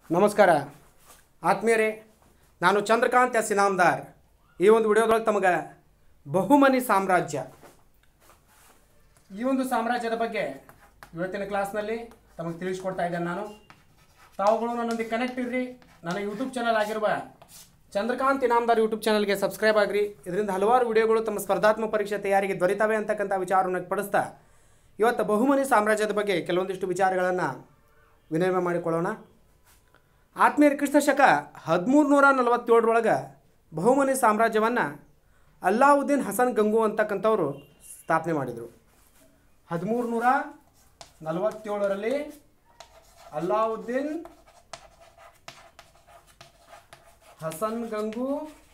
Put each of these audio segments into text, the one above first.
ನಮಸ್ಕಾರ ಆತ್ಮೀಯರೇ ನಾನು ಚಂದ್ರಕಾಂತ್ ಎಸ್ ಇನಾಮ್ದಾರ್ ಈ ಒಂದು ವಿಡಿಯೋದೊಳಗೆ ತಮಗೆ ಬಹುಮನಿ ಸಾಮ್ರಾಜ್ಯ ಈ ಒಂದು ಸಾಮ್ರಾಜ್ಯದ ಬಗ್ಗೆ ಇವತ್ತಿನ ಕ್ಲಾಸ್ನಲ್ಲಿ ತಮಗೆ ತಿಳಿಸ್ಕೊಡ್ತಾ ಇದ್ದೇನೆ ನಾನು ತಾವುಗಳು ನನ್ನೊಂದಿಗೆ ಕನೆಕ್ಟ್ ಇರ್ರಿ ನನ್ನ ಯೂಟ್ಯೂಬ್ ಚಾನಲ್ ಆಗಿರುವ ಚಂದ್ರಕಾಂತ್ ಇನಾಮ್ದಾರ್ ಯೂಟ್ಯೂಬ್ ಚಾನಲ್ಗೆ ಸಬ್ಸ್ಕ್ರೈಬ್ ಆಗಿರಿ ಇದರಿಂದ ಹಲವಾರು ವಿಡಿಯೋಗಳು ತಮ್ಮ ಸ್ಪರ್ಧಾತ್ಮಕ ಪರೀಕ್ಷೆ ತಯಾರಿಗೆ ದೊರೆತವೆ ಅಂತಕ್ಕಂಥ ವಿಚಾರವನ್ನು ಪಡಿಸ್ತಾ ಇವತ್ತು ಬಹುಮನಿ ಸಾಮ್ರಾಜ್ಯದ ಬಗ್ಗೆ ಕೆಲವೊಂದಿಷ್ಟು ವಿಚಾರಗಳನ್ನು ವಿನಿಮಯ ಮಾಡಿಕೊಳ್ಳೋಣ ಆತ್ಮೀಯ ಕ್ರಿಸ್ತ ಶಕ ಹದಿಮೂರು ನೂರ ನಲವತ್ತೇಳರೊಳಗೆ ಬಹುಮನಿ ಸಾಮ್ರಾಜ್ಯವನ್ನು ಅಲ್ಲಾವುದ್ದೀನ್ ಹಸನ್ ಗಂಗು ಅಂತಕ್ಕಂಥವ್ರು ಸ್ಥಾಪನೆ ಮಾಡಿದರು ಹದಿಮೂರು ನೂರ ನಲವತ್ತೇಳರಲ್ಲಿ ಅಲ್ಲಾವುದ್ದೀನ್ ಹಸನ್ ಗಂಗು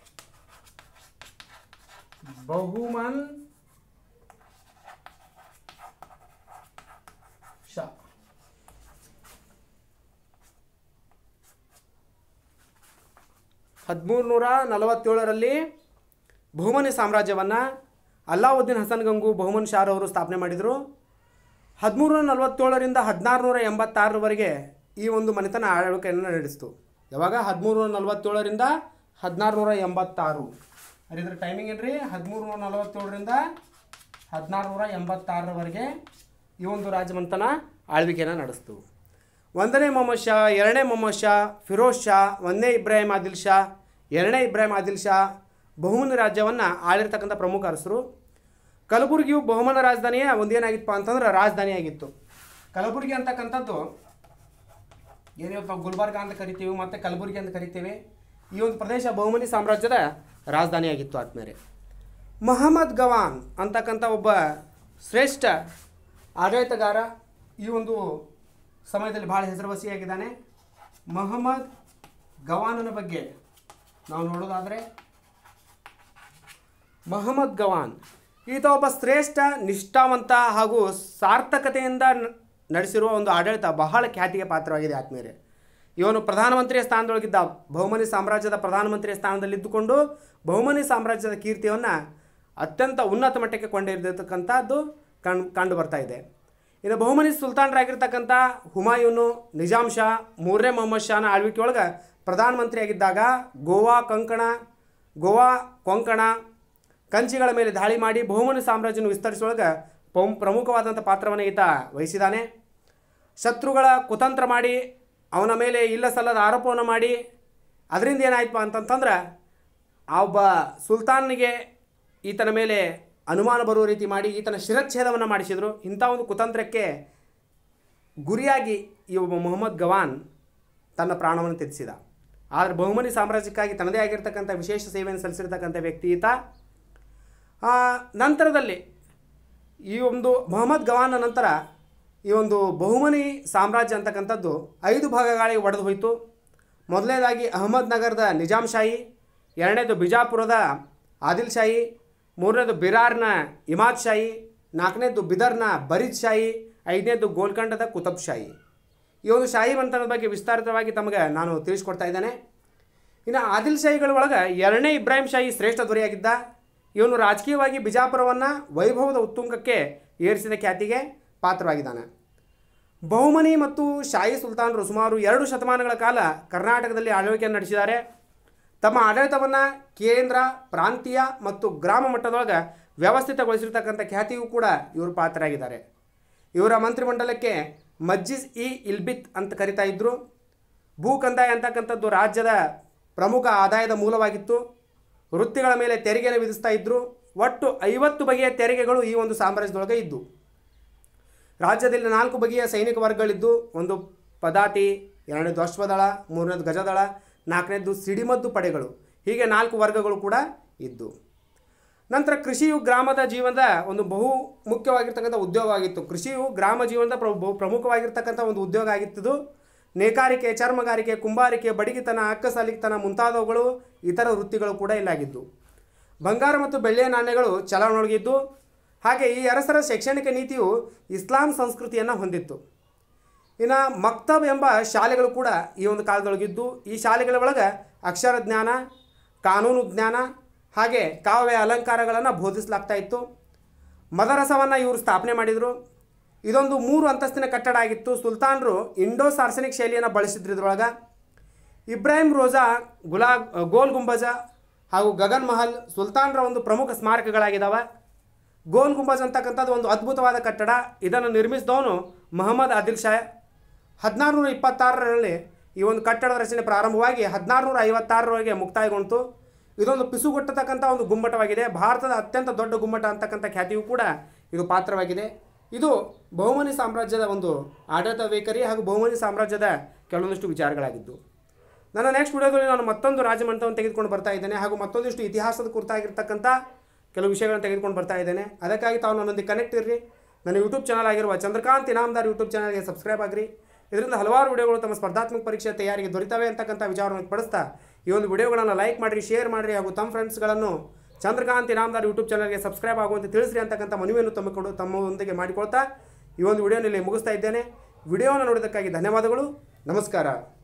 ಬಹುಮನ್ ಶಾ ಹದಿಮೂರು ನೂರ ನಲವತ್ತೇಳರಲ್ಲಿ ಬಹುಮನಿ ಸಾಮ್ರಾಜ್ಯವನ್ನು ಅಲ್ಲಾವುದ್ದೀನ್ ಹಸನ್ ಗಂಗು ಬಹುಮನ್ ಶಾರ್ ಅವರು ಸ್ಥಾಪನೆ ಮಾಡಿದರು ಹದಿಮೂರು ನೂರ ನಲವತ್ತೇಳರಿಂದ ಹದಿನಾರು ನೂರ ಎಂಬತ್ತಾರರವರೆಗೆ ಈ ಒಂದು ಮನೆತನ ಆಳ್ವಿಕೆಯನ್ನು ನಡೆಸಿತು ಯಾವಾಗ ಹದಿಮೂರು ನೂರ ನಲವತ್ತೇಳರಿಂದ ಹದಿನಾರು ನೂರ ಎಂಬತ್ತಾರು ಅದ್ರ ಟೈಮಿಂಗ್ ಏನ್ರಿ ಹದಿಮೂರು ನೂರ ನಲವತ್ತೇಳರಿಂದ ಹದಿನಾರು ನೂರ ಎಂಬತ್ತಾರರವರೆಗೆ ಈ ಒಂದು ರಾಜಮಂತನ ಆಳ್ವಿಕೆಯನ್ನು ನಡೆಸ್ತು ಒಂದನೇ ಮೊಹಮ್ಮದ್ ಶಾ ಎರಡನೇ ಮೊಹಮ್ಮದ್ ಶಾ ಫಿರೋಜ್ ಶಾ ಒಂದನೇ ಇಬ್ರಾಹಿಂ ಆದಿಲ್ ಶಾ ಎರಡನೇ ಇಬ್ರಾಹಿಂ ಆದಿಲ್ ಶಾ ಬಹುಮನಿ ರಾಜ್ಯವನ್ನು ಆಳಿರ್ತಕ್ಕಂಥ ಪ್ರಮುಖ ಅರಸರು ಕಲಬುರಗಿಯು ಬಹುಮನ ರಾಜಧಾನಿಯ ಒಂದೇನಾಗಿತ್ತಪ್ಪ ಅಂತಂದ್ರೆ ರಾಜಧಾನಿ ಆಗಿತ್ತು ಕಲಬುರಗಿ ಅಂತಕ್ಕಂಥದ್ದು ಏನಿವತ್ತು ನಾವು ಗುಲ್ಬರ್ಗ ಅಂತ ಕರಿತೀವಿ ಮತ್ತು ಕಲಬುರಗಿ ಅಂತ ಕರಿತೀವಿ ಈ ಒಂದು ಪ್ರದೇಶ ಬಹುಮನಿ ಸಾಮ್ರಾಜ್ಯದ ರಾಜಧಾನಿಯಾಗಿತ್ತು ಆದ್ಮೇಲೆ ಮಹಮ್ಮದ್ ಗವಾನ್ ಅಂತಕ್ಕಂಥ ಒಬ್ಬ ಶ್ರೇಷ್ಠ ಆಡಳಿತಗಾರ ಈ ಒಂದು ಸಮಯದಲ್ಲಿ ಭಾಳ ಹೆಸರುವಾಸಿಯಾಗಿದ್ದಾನೆ ಮಹಮ್ಮದ್ ಗವಾನನ ಬಗ್ಗೆ ನಾವು ನೋಡೋದಾದರೆ ಮಹಮ್ಮದ್ ಗವಾನ್ ಈತ ಒಬ್ಬ ಶ್ರೇಷ್ಠ ನಿಷ್ಠಾವಂತ ಹಾಗೂ ಸಾರ್ಥಕತೆಯಿಂದ ನ- ನಡೆಸಿರುವ ಒಂದು ಆಡಳಿತ ಬಹಳ ಖ್ಯಾತಿಗೆ ಪಾತ್ರವಾಗಿದೆ ಆತ್ಮೀಯರೇ ಇವನು ಪ್ರಧಾನಮಂತ್ರಿಯ ಸ್ಥಾನದೊಳಗಿದ್ದ ಬಹುಮನಿ ಸಾಮ್ರಾಜ್ಯದ ಪ್ರಧಾನಮಂತ್ರಿಯ ಸ್ಥಾನದಲ್ಲಿದ್ದುಕೊಂಡು ಬಹುಮನಿ ಸಾಮ್ರಾಜ್ಯದ ಕೀರ್ತಿಯನ್ನು ಅತ್ಯಂತ ಉನ್ನತ ಮಟ್ಟಕ್ಕೆ ಕೊಂಡೊಯ್ದಿರ್ತಕ್ಕಂಥದ್ದು ಕಣ್ ಕಂಡು ಬರ್ತಾ ಇದೆ ಇನ್ನು ಬಹುಮನಿ ಸುಲ್ತಾನರಾಗಿರ್ತಕ್ಕಂಥ ಹುಮಾಯೂನು ನಿಜಾಮ್ ಶಾ ಮೂರನೇ ಮೊಹಮ್ಮದ್ ಶಾನ ಆಳ್ವಿಕೆ ಒಳಗೆ ಪ್ರಧಾನಮಂತ್ರಿಯಾಗಿದ್ದಾಗ ಗೋವಾ ಕೊಂಕಣ ಗೋವಾ ಕೊಂಕಣ ಕಂಚಿಗಳ ಮೇಲೆ ದಾಳಿ ಮಾಡಿ ಬಹುಮನಿ ಸಾಮ್ರಾಜ್ಯವನ್ನು ವಿಸ್ತರಿಸುವಾಗ ಪಂ ಪ್ರಮುಖವಾದಂಥ ಪಾತ್ರವನ್ನು ಈತ ವಹಿಸಿದ್ದಾನೆ ಶತ್ರುಗಳ ಕುತಂತ್ರ ಮಾಡಿ ಅವನ ಮೇಲೆ ಇಲ್ಲ ಸಲ್ಲದ ಆರೋಪವನ್ನು ಮಾಡಿ ಅದರಿಂದ ಏನಾಯ್ತಪ್ಪ ಅಂತಂತಂದ್ರೆ ಆ ಒಬ್ಬ ಸುಲ್ತಾನಿಗೆ ಈತನ ಮೇಲೆ ಅನುಮಾನ ಬರುವ ರೀತಿ ಮಾಡಿ ಈತನ ಶಿರಚ್ಛೇದವನ್ನು ಮಾಡಿಸಿದರು ಇಂಥ ಒಂದು ಕುತಂತ್ರಕ್ಕೆ ಗುರಿಯಾಗಿ ಈ ಒಬ್ಬ ಮೊಹಮ್ಮದ್ ಗವಾನ್ ತನ್ನ ಪ್ರಾಣವನ್ನು ತ್ಯಜಿಸಿದ ಆದರೆ ಬಹುಮನಿ ಸಾಮ್ರಾಜ್ಯಕ್ಕಾಗಿ ತನ್ನದೇ ಆಗಿರ್ತಕ್ಕಂಥ ವಿಶೇಷ ಸೇವೆಯನ್ನು ಸಲ್ಲಿಸಿರ್ತಕ್ಕಂಥ ವ್ಯಕ್ತಿ ಈತ ಆ, ನಂತರದಲ್ಲಿ ಈ ಒಂದು ಮೊಹಮ್ಮದ್ ಗವಾನ ನಂತರ ಈ ಒಂದು ಬಹುಮನಿ ಸಾಮ್ರಾಜ್ಯ ಅಂತಕ್ಕಂಥದ್ದು ಐದು ಭಾಗಗಳಿಗೆ ಒಡೆದು ಹೋಯಿತು ಮೊದಲನೇದಾಗಿ ಅಹಮದ್ ನಗರದ ನಿಜಾಮ್ ಶಾಹಿ ಎರಡನೇದು ಬಿಜಾಪುರದ ಆದಿಲ್ ಶಾಹಿ ಮೂರನೇದು ಬಿರಾರ್ನ ಇಮಾದ್ ಶಾಹಿ ನಾಲ್ಕನೇದು ಬಿದರ್ನ ಬರೀದ್ ಶಾಹಿ ಐದನೇದು ಗೋಲ್ಕಂಡದ ಕುತಬ್ ಶಾಹಿ ಈ ಒಂದು ಶಾಹಿ ಮಂತನದ ಬಗ್ಗೆ ವಿಸ್ತಾರಿತವಾಗಿ ತಮಗೆ ನಾನು ತಿಳಿಸ್ಕೊಡ್ತಾ ಇದ್ದೇನೆ ಇನ್ನು ಆದಿಲ್ ಶಾಹಿಗಳ ಒಳಗೆ ಎರಡನೇ ಇಬ್ರಾಹಿಂ ಶಾಹಿ ಶ್ರೇಷ್ಠ ದೊರೆಯಾಗಿದ್ದ ಇವನು ರಾಜಕೀಯವಾಗಿ ಬಿಜಾಪುರವನ್ನು ವೈಭವದ ಉತ್ತುಂಗಕ್ಕೆ ಏರಿಸಿದ ಖ್ಯಾತಿಗೆ ಪಾತ್ರವಾಗಿದ್ದಾನೆ ಬಹುಮನಿ ಮತ್ತು ಶಾಹಿ ಸುಲ್ತಾನರು ಸುಮಾರು ಎರಡು ಶತಮಾನಗಳ ಕಾಲ ಕರ್ನಾಟಕದಲ್ಲಿ ಆಳ್ವಿಕೆಯನ್ನು ನಡೆಸಿದ್ದಾರೆ ತಮ್ಮ ಆಡಳಿತವನ್ನು ಕೇಂದ್ರ ಪ್ರಾಂತೀಯ ಮತ್ತು ಗ್ರಾಮ ಮಟ್ಟದೊಳಗೆ ವ್ಯವಸ್ಥಿತಗೊಳಿಸಿರ್ತಕ್ಕಂಥ ಖ್ಯಾತಿಯೂ ಕೂಡ ಇವರು ಪಾತ್ರರಾಗಿದ್ದಾರೆ ಇವರ ಮಂತ್ರಿಮಂಡಲಕ್ಕೆ ಮಜ್ಜಿಸ್ ಇ ಇಲ್ಬಿತ್ ಅಂತ ಕರಿತಾ ಇದ್ದರು ಭೂ ಕಂದಾಯ ಅಂತಕ್ಕಂಥದ್ದು ರಾಜ್ಯದ ಪ್ರಮುಖ ಆದಾಯದ ಮೂಲವಾಗಿತ್ತು ವೃತ್ತಿಗಳ ಮೇಲೆ ತೆರಿಗೆಯನ್ನು ವಿಧಿಸ್ತಾ ಇದ್ದರು ಒಟ್ಟು ಐವತ್ತು ಬಗೆಯ ತೆರಿಗೆಗಳು ಈ ಒಂದು ಸಾಮ್ರಾಜ್ಯದೊಳಗೆ ಇದ್ದು ರಾಜ್ಯದಲ್ಲಿ ನಾಲ್ಕು ಬಗೆಯ ಸೈನಿಕ ವರ್ಗಗಳಿದ್ದು ಒಂದು ಪದಾತಿ ಎರಡನೇದು ಅಶ್ವದಳ ಮೂರನೇದು ಗಜದಳ ನಾಲ್ಕನೇದು ಸಿಡಿಮದ್ದು ಪಡೆಗಳು ಹೀಗೆ ನಾಲ್ಕು ವರ್ಗಗಳು ಕೂಡ ಇದ್ದು ನಂತರ ಕೃಷಿಯು ಗ್ರಾಮದ ಜೀವನದ ಒಂದು ಬಹು ಮುಖ್ಯವಾಗಿರ್ತಕ್ಕಂಥ ಉದ್ಯೋಗ ಆಗಿತ್ತು ಕೃಷಿಯು ಗ್ರಾಮ ಜೀವನದ ಪ್ರ ಬಹು ಪ್ರಮುಖವಾಗಿರ್ತಕ್ಕಂಥ ಒಂದು ಉದ್ಯೋಗ ಆಗಿತ್ತು ನೇಕಾರಿಕೆ ಚರ್ಮಗಾರಿಕೆ ಕುಂಬಾರಿಕೆ ಬಡಗಿತನ ಅಕ್ಕಸಾಲಿತನ ಮುಂತಾದವುಗಳು ಇತರ ವೃತ್ತಿಗಳು ಕೂಡ ಇಲ್ಲಾಗಿದ್ದು ಬಂಗಾರ ಮತ್ತು ಬೆಳ್ಳಿಯ ನಾಣ್ಯಗಳು ಚಲನೊಳಗಿದ್ದು ಹಾಗೆ ಈ ಅರಸರ ಶೈಕ್ಷಣಿಕ ನೀತಿಯು ಇಸ್ಲಾಂ ಸಂಸ್ಕೃತಿಯನ್ನು ಹೊಂದಿತ್ತು ಇನ್ನು ಮಕ್ತಬ್ ಎಂಬ ಶಾಲೆಗಳು ಕೂಡ ಈ ಒಂದು ಕಾಲದೊಳಗಿದ್ದು ಈ ಶಾಲೆಗಳ ಒಳಗೆ ಅಕ್ಷರ ಜ್ಞಾನ ಕಾನೂನು ಜ್ಞಾನ ಹಾಗೆ ಕಾವ್ಯ ಅಲಂಕಾರಗಳನ್ನು ಬೋಧಿಸಲಾಗ್ತಾ ಇತ್ತು ಮದರಸವನ್ನು ಇವರು ಸ್ಥಾಪನೆ ಮಾಡಿದರು ಇದೊಂದು ಮೂರು ಅಂತಸ್ತಿನ ಕಟ್ಟಡ ಆಗಿತ್ತು ಸುಲ್ತಾನರು ಇಂಡೋ ಸಾರ್ಸನಿಕ್ ಶೈಲಿಯನ್ನು ಬಳಸಿದ್ರು ಇದ್ರೊಳಗೆ ಇಬ್ರಾಹಿಂ ರೋಜಾ ಗುಲಾ ಗೋಲ್ ಗುಂಬಜ ಹಾಗೂ ಗಗನ್ ಮಹಲ್ ಸುಲ್ತಾನ್ರ ಒಂದು ಪ್ರಮುಖ ಸ್ಮಾರಕಗಳಾಗಿದ್ದಾವೆ ಗೋಲ್ ಗುಂಬಜ್ ಅಂತಕ್ಕಂಥದ್ದು ಒಂದು ಅದ್ಭುತವಾದ ಕಟ್ಟಡ ಇದನ್ನು ನಿರ್ಮಿಸಿದವನು ಮೊಹಮ್ಮದ್ ಆದಿಲ್ ಶಾ ಹದಿನಾರುನೂರ ಇಪ್ಪತ್ತಾರರಲ್ಲಿ ಈ ಒಂದು ಕಟ್ಟಡದ ರಚನೆ ಪ್ರಾರಂಭವಾಗಿ ಹದಿನಾರುನೂರ ಐವತ್ತಾರರವರೆಗೆ ಮುಕ್ತಾಯಗೊಂಡಿತು ಇದೊಂದು ಪಿಸುಗುಟ್ಟತಕ್ಕಂಥ ಒಂದು ಗುಮ್ಮಟವಾಗಿದೆ ಭಾರತದ ಅತ್ಯಂತ ದೊಡ್ಡ ಗುಮ್ಮಟ ಅಂತಕ್ಕಂಥ ಖ್ಯಾತಿಯೂ ಕೂಡ ಇದು ಪಾತ್ರವಾಗಿದೆ ಇದು ಬಹುಮನಿ ಸಾಮ್ರಾಜ್ಯದ ಒಂದು ಆಡಳಿತ ವೈಖರಿ ಹಾಗೂ ಬಹುಮನಿ ಸಾಮ್ರಾಜ್ಯದ ಕೆಲವೊಂದಿಷ್ಟು ವಿಚಾರಗಳಾಗಿದ್ದು ನನ್ನ ನೆಕ್ಸ್ಟ್ ವಿಡಿಯೋದಲ್ಲಿ ನಾನು ಮತ್ತೊಂದು ರಾಜಮಂಟಪವನ್ನು ತೆಗೆದುಕೊಂಡು ಬರ್ತಾ ಇದ್ದೇನೆ ಹಾಗೂ ಮತ್ತೊಂದಿಷ್ಟು ಇತಿಹಾಸದ ಕುರಿತಾಗಿರ್ತಕ್ಕಂಥ ಕೆಲವು ವಿಷಯಗಳನ್ನು ತೆಗೆದುಕೊಂಡು ಬರ್ತಾ ಇದ್ದೇನೆ ಅದಕ್ಕಾಗಿ ತಾವು ನನ್ನೊಂದಿಗೆ ಕನೆಕ್ಟ್ ಇರ್ರಿ ನನ್ನ ಯೂಟ್ಯೂಬ್ ಚಾನಲ್ ಆಗಿರುವ ಚಂದ್ರಕಾಂತ್ ಇನಾಮದಾರ್ ಯೂಟ್ಯೂಬ್ ಚಾನಲ್ಗೆ ಸಬ್ಸ್ಕ್ರೈಬ್ ಆಗಿರಿ ಇದರಿಂದ ಹಲವಾರು ವಿಡಿಯೋಗಳು ತಮ್ಮ ಸ್ಪರ್ಧಾತ್ಮಕ ಪರೀಕ್ಷೆ ತಯಾರಿಗೆ ದೊರೀತವೆ ಅಂತಕ್ಕಂಥ ವಿಚಾರವನ್ನು ಪಡಿಸ್ತಾ ಈ ಒಂದು ವಿಡಿಯೋಗಳನ್ನು ಲೈಕ್ ಮಾಡಿರಿ ಶೇರ್ ಮಾಡಿರಿ ಹಾಗೂ ತಮ್ಮ ಫ್ರೆಂಡ್ಸ್ಗಳನ್ನು ಚಂದ್ರಕಾಂತ್ ಇನಾಮದಾರ್ ಯೂಟ್ಯೂಬ್ ಚಾನಲ್ಗೆ ಸಬ್ಸ್ಕ್ರೈಬ್ ಆಗುವಂತೆ ತಿಳಿಸ್ರಿ ಅಂತಕ್ಕಂಥ ಮನವಿಯನ್ನು ತಮ್ಮಕೊಂಡು ತಮ್ಮೊಂದಿಗೆ ಮಾಡಿಕೊಳ್ತಾ ಈ ಒಂದು ವಿಡಿಯೋನಲ್ಲಿ ಮುಗಿಸ್ತಾ ಇದ್ದೇನೆ ವಿಡಿಯೋವನ್ನು ನೋಡೋದಕ್ಕಾಗಿ ಧನ್ಯವಾದಗಳು ನಮಸ್ಕಾರ